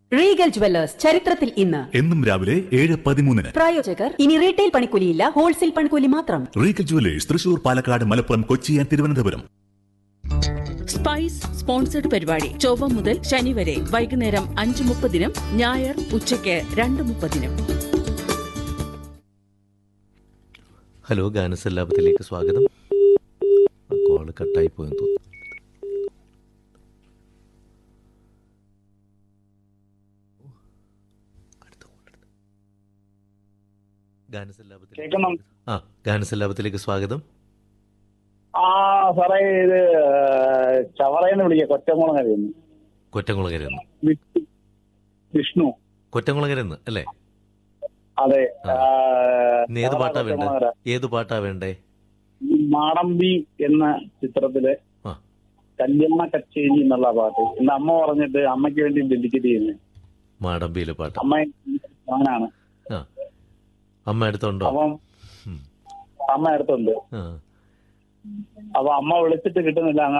Regal jewellers ചരിത്രത്തിൽ ഇന്ന് എന്നും രാവിലെ ഏഴ് പതിമൂന്നിന് പ്രായോജകർ ഇനി റീറ്റെയിൽ പണിക്കൂലിയില്ല ഹോൾസെയിൽ പണിക്കൂലി മാത്രം Regal Jewellers Thrissur Palakkad Malappuram Kochi and Thiruvananthapuram spice sponsored പരിപാടി ചൊവ്വ മുതൽ ശനി വരെ വൈകുന്നേരം അഞ്ച് മുപ്പതിനും ഞായർ ഉച്ചയ്ക്ക് രണ്ട് മുപ്പതിനും ഹലോ ഗാനസല്ലാപത്തിലേക്ക് സ്വാഗതം കോള് കട്ടായി പോയെന്ന് തോന്നുന്നു അടുത്ത call എടുത്ത്. ഗാനസല്ലാപത്തിലേക്ക് കേൾക്കണം ആ ഗാനസല്ലാപത്തിലേക്ക് സ്വാഗതം ആ സാറേ ഇത് ചവറയെന്ന് വിളിക്കുക കൊറ്റംകുളങ്ങരയെന്ന് കൊറ്റംകുളങ്ങരെന്ന് വിഷ്ണു വിഷ്ണു കൊറ്റംകുളങ്ങരെന്ന് അല്ലേ അതെ ആ. ആ, ഇന്ന് ഏത് ചവറ പാട്ടാ വേണ്ടേ കൊറ്റംകുളങ്ങര. ഏത് പാട്ടാ വേണ്ടേ ഈ മാടമ്പി എന്ന ചിത്രത്തിലെ ആ കല്യാണ കച്ചേരി എന്നുള്ള പാട്ട് ഇന്ന് അമ്മ പറഞ്ഞിട്ട് അമ്മയ്ക്ക് വേണ്ടി ഡെഡിക്കേറ്റ് ചെയ്യുന്നത് മാടമ്പിയിലെ പാട്ട് അമ്മ ഞാനാണ് ആ അമ്മ അടുത്തുണ്ടോ അപ്പം ഉം. അമ്മ അടുത്തുണ്ട് ആ അപ്പൊ അമ്മ വിളിച്ചിട്ട് കിട്ടുന്നില്ല